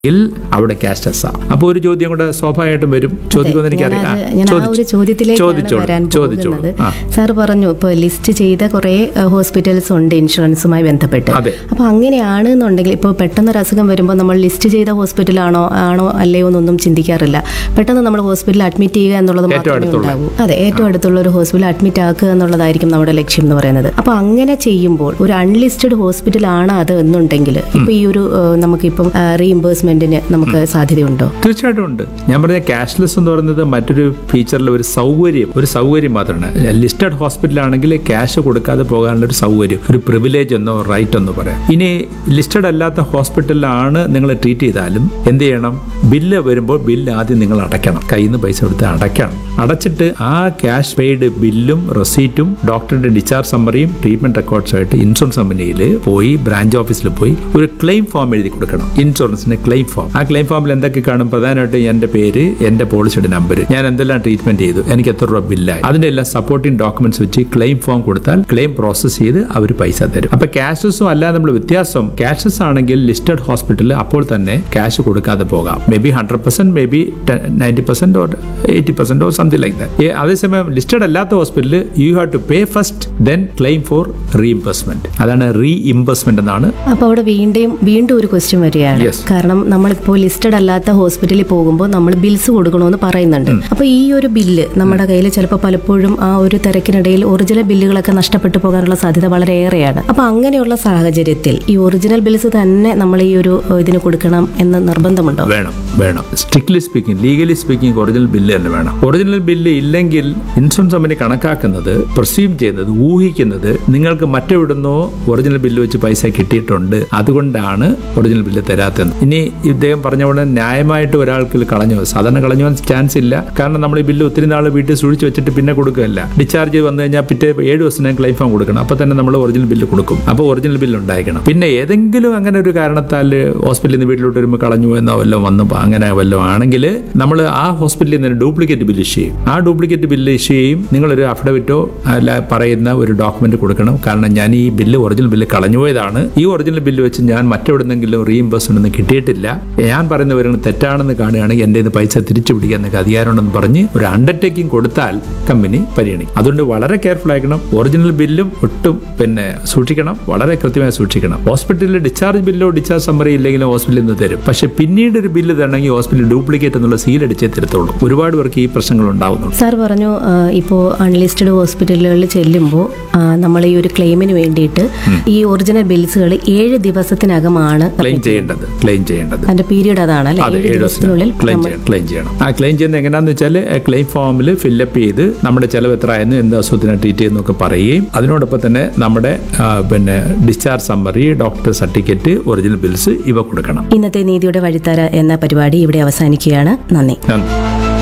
എങ്കിൽ അവിടെ കാസ്റ്റസാ അപ്പോൾ ഒരു ചോദ്യം കൂടെ സ്വാഭാവികമായിട്ടും വരും ചോദിക്കുമെന്ന് എനിക്കറിയാം ആ, ഞാനത് ഞാൻ ആ ഒരു ചോദിച്ചു. ചോദ്യത്തിലേക്കാണ് ചോദിച്ചോളൂ, വരാൻ ചോദിച്ചോളൂ. പോകുന്നത് ആ. സാർ പറഞ്ഞു ഇപ്പോൾ ലിസ്റ്റ് ചെയ്ത കുറേ ഹോസ്പിറ്റൽസ് ഉണ്ട് ഇൻഷുറൻസുമായി ബന്ധപ്പെട്ട് അതെ. അപ്പോൾ അങ്ങനെയാണെന്നുണ്ടെങ്കിൽ ഇപ്പോൾ പെട്ടെന്ന് ഒരു അസുഖം വരുമ്പോൾ നമ്മൾ ലിസ്റ്റ് ചെയ്ത ഹോസ്പിറ്റലാണോ ആണോ അല്ലയോ എന്നൊന്നും ചിന്തിക്കാറില്ല പെട്ടെന്ന് നമ്മൾ ഹോസ്പിറ്റലിൽ അഡ്മിറ്റ് ചെയ്യുക എന്നുള്ളത് ഏറ്റവും മാത്രമേ അടുത്തുള്ള. ഉണ്ടാവൂ അതെ ഏറ്റവും അടുത്തുള്ള ഒരു ഹോസ്പിറ്റലിൽ അഡ്മിറ്റ് ആക്കുക എന്നുള്ളതായിരിക്കും നമ്മുടെ ലക്ഷ്യം എന്ന് പറയുന്നത് അപ്പോൾ അങ്ങനെ ചെയ്യുമ്പോൾ ഒരു അൺലിസ്റ്റഡ് ഹോസ്പിറ്റൽ ആണ് അത് എന്നുണ്ടെങ്കിൽ ഇപ്പോൾ ഈ ഒരു ഏഹ്, നമുക്കിപ്പം റീഇംബേഴ്സ്മെന്റിന് നമുക്ക് സാധ്യതയുണ്ടോ തീർച്ചയായിട്ടും ഉണ്ട് ഞാൻ പറഞ്ഞ ക്യാഷ്ലെസ് എന്ന് പറയുന്നത് മറ്റൊരു ഫീച്ചറിൽ ഒരു സൗകര്യം ഒരു സൗകര്യം മാത്രമാണ് ലിസ്റ്റഡ് ഹോസ്പിറ്റൽ ആണെങ്കിൽ ക്യാഷ് കൊടുക്കാതെ പോകാനുള്ള ഒരു സൗകര്യം ഒരു പ്രിവിലേജ് എന്നോ റൈറ്റ് എന്നോ പറയാം ഇനി ലിസ്റ്റഡ് അല്ലാത്ത ഹോസ്പിറ്റലിലാണ് നിങ്ങൾ ട്രീറ്റ് ചെയ്താലും എന്ത് ചെയ്യണം ബില്ല് വരുമ്പോൾ ബില്ല് ആദ്യം നിങ്ങൾ അടയ്ക്കണം കയ്യിൽ നിന്ന് പൈസ കൊടുത്ത് അടയ്ക്കണം അടച്ചിട്ട് ആ ക്യാഷ് പെയ്ഡ് ബില്ലും റെസീറ്റും ഡോക്ടറുടെ ഡിസ്ചാർജ് സമ്മറിയും ട്രീറ്റ്മെന്റ് റെക്കോർഡ്സ് ആയിട്ട് ഇൻഷുറൻസ് കമ്പനിയിൽ പോയി ബ്രാഞ്ച് ഓഫീസിൽ പോയി ഒരു ക്ലെയിം ഫോം എഴുതി കൊടുക്കണം ഇൻഷുറൻസിന് ക്ലെയിം ഫോം ആ ക്ലെയിം ഫോമിൽ എന്തൊക്കെ കാണും പ്രധാനമായിട്ട് എന്റെ പേര് എന്റെ പോളിസിയുടെ നമ്പർ ഞാൻ എന്തെല്ലാം ട്രീറ്റ്മെന്റ് ചെയ്തു എനിക്ക് എത്ര രൂപ ബില്ലായി അതിന്റെ എല്ലാം സപ്പോർട്ടിംഗ് ഡോക്യുമെന്റ്സ് വെച്ച് ക്ലെയിം ഫോം കൊടുത്താൽ ക്ലെയിം പ്രോസസ് ചെയ്ത് അവർ പൈസ തരും അപ്പൊ ക്യാഷസും അല്ലാതെ നമ്മൾ വ്യത്യാസം ക്യാഷസ് ആണെങ്കിൽ ലിസ്റ്റഡ് ഹോസ്പിറ്റലിൽ അപ്പോൾ തന്നെ ക്യാഷ് കൊടുക്കാതെ പോകാം maybe hundred percent maybe ninety percent or eighty percent or something like that അതേസമയം ലിസ്റ്റഡ് അല്ലാത്ത ഹോസ്പിറ്റലിൽ you have to pay first then claim for reimbursement അതാണ് റീഇംബേഴ്സ്മെന്റ് എന്നാണ് അപ്പോൾ അവിടെ വീണ്ടും വീണ്ടും ഒരു ക്വസ്റ്റ്യൻ വരികയാണ് Yes. കാരണം നമ്മളിപ്പോൾ ലിസ്റ്റഡ് അല്ലാത്ത ഹോസ്പിറ്റലിൽ പോകുമ്പോൾ നമ്മൾ ബിൽസ് കൊടുക്കണമെന്ന് പറയുന്നുണ്ട് അപ്പോൾ ഈ ഒരു ബില്ല് നമ്മുടെ കയ്യിൽ ചിലപ്പോൾ പലപ്പോഴും ആ ഒരു തിരക്കിനിടയിൽ ഒറിജിനൽ ബില്ലുകളൊക്കെ നഷ്ടപ്പെട്ടു പോകാനുള്ള സാധ്യത വളരെ ഏറെയാണ് അപ്പോൾ അങ്ങനെയുള്ള സാഹചര്യത്തിൽ ഈ ഒറിജിനൽ ബിൽസ് തന്നെ നമ്മൾ ഈ ഒരു ഏഹ്, ഇതിന് കൊടുക്കണം എന്ന് നിർബന്ധമുണ്ടോ വേണം വേണം strictly speaking legally speaking original bill തന്നെ വേണം ഒറിജിനൽ ബില്ല് ഇല്ലെങ്കിൽ ഇൻഷുറൻസ് കമ്പനി കണക്കാക്കുന്നത് പ്രൊസീവ് ചെയ്യുന്നത് ഊഹിക്കുന്നത് നിങ്ങൾക്ക് മറ്റെവിടുന്നോ ഒറിജിനൽ ബില്ല് വെച്ച് പൈസ കിട്ടിയിട്ടുണ്ട് അതുകൊണ്ടാണ് ഒറിജിനൽ ബില്ല് തരാത്തത് ഇനി ഇദ്ദേഹം പറഞ്ഞ പോലെ ന്യായമായിട്ട് ഒരാൾക്ക് ഇത് കളഞ്ഞു പോകും. സാധാരണ കളഞ്ഞു പോകാൻ ചാൻസ് ഇല്ല കാരണം നമ്മൾ ഈ ബില്ല് ഒത്തിരി നാൾ വീട്ടിൽ സൂക്ഷിച്ച് വെച്ചിട്ട് പിന്നെ കൊടുക്കുകയല്ല ഡിസ്ചാർജ് വന്നു കഴിഞ്ഞാൽ പിറ്റേ ഏഴ് ദിവസത്തിനകം ക്ലെയിം ഫോം കൊടുക്കണം അപ്പൊ തന്നെ നമ്മൾ ഒറിജിനൽ ബില്ല് കൊടുക്കും അപ്പോൾ ഒറിജിനൽ ബില്ല് ഉണ്ടായിരിക്കണം പിന്നെ ഏതെങ്കിലും അങ്ങനെ ഒരു കാരണത്താൽ ഹോസ്പിറ്റലിൽ നിന്ന് വീട്ടിലോട്ട് വരുമ്പോൾ കളഞ്ഞു എന്നോ വല്ലതും വന്നു അങ്ങനെ വല്ലതും ആണെങ്കിൽ നമ്മൾ ആ ഹോസ്പിറ്റലിൽ നിന്ന് ഡ്യൂപ്ലിക്കേറ്റ് ബില്ല് ഇഷ്യൂ ചെയ്യും ആ ഡ്യൂപ്ലിക്കേറ്റ് ബില്ല് ഇഷ്യൂ ചെയ്യും നിങ്ങളൊരു അഫിഡവിറ്റോ അല്ല പറയുന്ന ഒരു ഡോക്യുമെന്റ് കൊടുക്കണം കാരണം ഞാൻ ഈ ബില്ല് ഒറിജിനൽ ബില്ല് കളഞ്ഞുപോയതാണ് ഈ ഒറിജിനൽ ബില്ല് വെച്ച് ഞാൻ മറ്റെവിടെന്നെങ്കിലും റീഇംബേഴ്സ്മെന്റ് ഒന്നും കിട്ടിയിട്ടില്ല ഞാൻ പറയുന്ന വിവരങ്ങൾ തെറ്റാണെന്ന് കാണുകയാണെങ്കിൽ എൻ്റെ നിന്ന് പൈസ തിരിച്ചു പിടിക്കാൻ നിങ്ങൾക്ക് അധികാരമുണ്ടെന്ന് പറഞ്ഞ് ഒരു അണ്ടർടേക്കിംഗ് കൊടുത്താൽ കമ്പനി പരിഗണിക്കും അതുകൊണ്ട് വളരെ കെയർഫുൾ ആയിരിക്കണം ഒറിജിനൽ ബില്ലും ഒട്ടും പിന്നെ സൂക്ഷിക്കണം വളരെ കൃത്യമായി സൂക്ഷിക്കണം ഹോസ്പിറ്റലിൽ ഡിസ്ചാർജ് ബില്ലോ ഡിസ്ചാർജ് സമ്മറി ഇല്ലെങ്കിലും ഹോസ്പിറ്റലിൽ നിന്ന് തരും പക്ഷെ പിന്നീട് ഒരു ബില്ല് തരണമെങ്കിൽ ഹോസ്പിറ്റലിൽ ഡ്യൂപ്ലിക്കേറ്റ് എന്നുള്ള സീൽ അടിച്ചേ തരത്തുള്ളൂ ഒരുപാട് പേർക്ക് ഈ പ്രശ്നങ്ങൾ ഉണ്ടാവുന്നുണ്ട് സാർ പറഞ്ഞു ഇപ്പോൾ അൺലിസ്റ്റഡ് ഹോസ്പിറ്റലുകളിൽ ചെല്ലുമ്പോൾ നമ്മൾ ഈ ഒരു ക്ലെയിമിന് വേണ്ടിയിട്ട് ഈ ഒറിജിനൽ ബിൽസുകൾ ഏഴ് ദിവസത്തിനകമാണ് ക്ലെയിം ചെയ്യേണ്ടത് ക്ലെയിം ചെയ്യേണ്ടത് അതിന്റെ പീരീഡ് അതാണ് അല്ലെ അതെ ഏഴ് ഏഴ് ദിവസത്തിനുള്ളിൽ ദിവസത്തിനുള്ളിൽ ക്ലെയിം ചെയ്യണം ക്ലെയിം ചെയ്യണം ആ ക്ലെയിം ചെയ്യുന്നത് എങ്ങനെയാന്ന് വെച്ചാൽ ക്ലെയിം ഫോമിൽ ഫില്ലപ്പ് ചെയ്ത് നമ്മുടെ ചെലവ് എത്ര ആയെന്ന് എന്ത് അസുഖത്തിനെ ട്രീറ്റ് ചെയ്യുന്നൊക്കെ പറയുകയും അതിനോടൊപ്പം തന്നെ നമ്മുടെ ആ, പിന്നെ discharge summary doctor certificate original bills ഇവ കൊടുക്കണം ഇന്നത്തെ നീതിയുടെ വഴിത്തര എന്ന പരിപാടി ഇവിടെ അവസാനിക്കുകയാണ് നന്ദി നന്ദി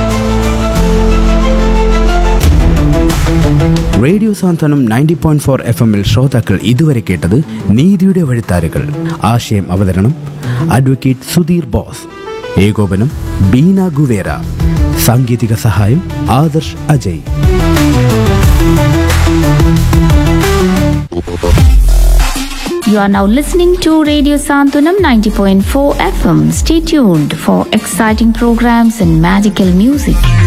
radio Santhwanam ninety point four F എമ്മിൽ ശ്രോതാക്കൾ ഇതുവരെ കേട്ടത് നീതിയുടെ വഴിത്താരുകൾ ആശയം അവതരണം അഡ്വക്കേറ്റ് സുധീർ ബോസ് ഏകോപനം ബീന ഗുവേര സാങ്കേതിക സഹായം Adarsh Ajay You are now listening to Radio Santunam 90.4 FM. Stay tuned for exciting programs and magical music.